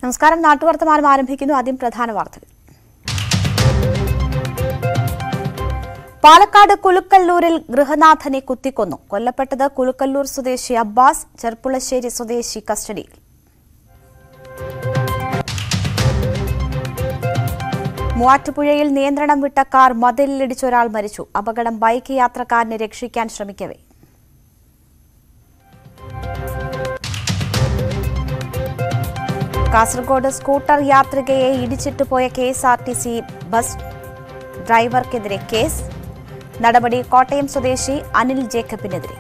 നമസ്കാരം നാട്ടുവർത്തമാനം ആരംഭിക്കുന്നു ആദ്യം പ്രധാന വാർത്തകൾ പാലക്കാട് കുലുക്കല്ലൂരിൽ ഗൃഹനാഥനെ കുത്തിക്കൊന്നു കൊല്ലപ്പെട്ടത് കുലുക്കല്ലൂർ സ്വദേശി അബ്ബാസ് ചെർപ്പുളശ്ശേരി സ്വദേശി കസ്റ്റഡിയിൽ മൂവാറ്റുപുഴയിൽ നിയന്ത്രണം വിട്ട കാർ മതിലിലിടിച്ച് ഒരാൾ മരിച്ചു അപകടം ബൈക്ക് യാത്രക്കാരനെ രക്ഷിക്കാൻ ശ്രമിക്കവേ കാസർഗോഡ് സ്കൂട്ടർ യാത്രികയെ ഇടിച്ചിട്ട് പോയ K S R T C bus ഡ്രൈവർക്കെതിരെ കേസ് നടപടി കോട്ടയം സ്വദേശി അനിൽ ജേക്കബിനെതിരെ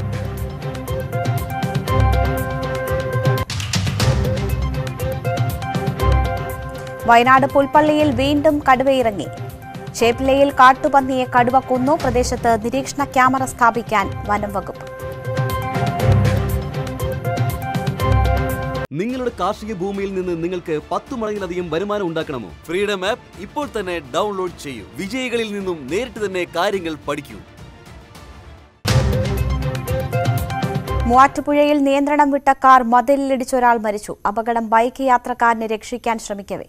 വയനാട് പുൽപ്പള്ളിയിൽ വീണ്ടും കടുവയിറങ്ങി ചേപ്പിലയിൽ കാട്ടുപന്നിയെ കടുവ കൊന്നു പ്രദേശത്ത് നിരീക്ഷണ ക്യാമറ സ്ഥാപിക്കാൻ വനം വകുപ്പ് നിങ്ങളുടെ കാർഷിക ഭൂമിയിൽ നിന്ന് നിങ്ങൾക്ക് പത്ത് മടങ്ങിലധികം വരുമാനം ഉണ്ടാക്കണമോ ഫ്രീഡം ആപ്പ് ഇപ്പോൾ തന്നെ ഡൗൺലോഡ് ചെയ്യൂ വിജയികളിൽ നിന്നും നേരിട്ട് തന്നെ കാര്യങ്ങൾ പഠിക്കൂ മൂവാറ്റുപുഴയിൽ നിയന്ത്രണം വിട്ട കാർ മതിലിലിടിച്ച് ഒരാൾ മരിച്ചു അപകടം ബൈക്ക് യാത്രക്കാരനെ രക്ഷിക്കാൻ ശ്രമിക്കവേ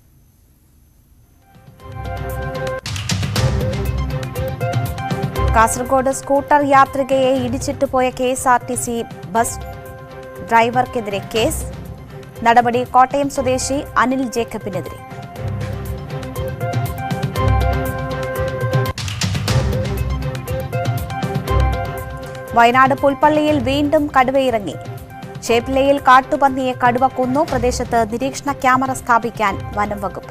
കാസർഗോഡ് സ്കൂട്ടർ യാത്രികയെ ഇടിച്ചിട്ട് പോയ K S R T C bus ഡ്രൈവർക്കെതിരെ കേസ് നടപടി കോട്ടയം സ്വദേശി അനിൽ ജേക്കബിനെതിരെ വയനാട് പുൽപ്പള്ളിയിൽ വീണ്ടും കടുവയിറങ്ങി ചേപ്പിലയിൽ കാട്ടുപന്നിയെ കടുവ കൊന്നു പ്രദേശത്ത് നിരീക്ഷണ ക്യാമറ സ്ഥാപിക്കാൻ വനം വകുപ്പ്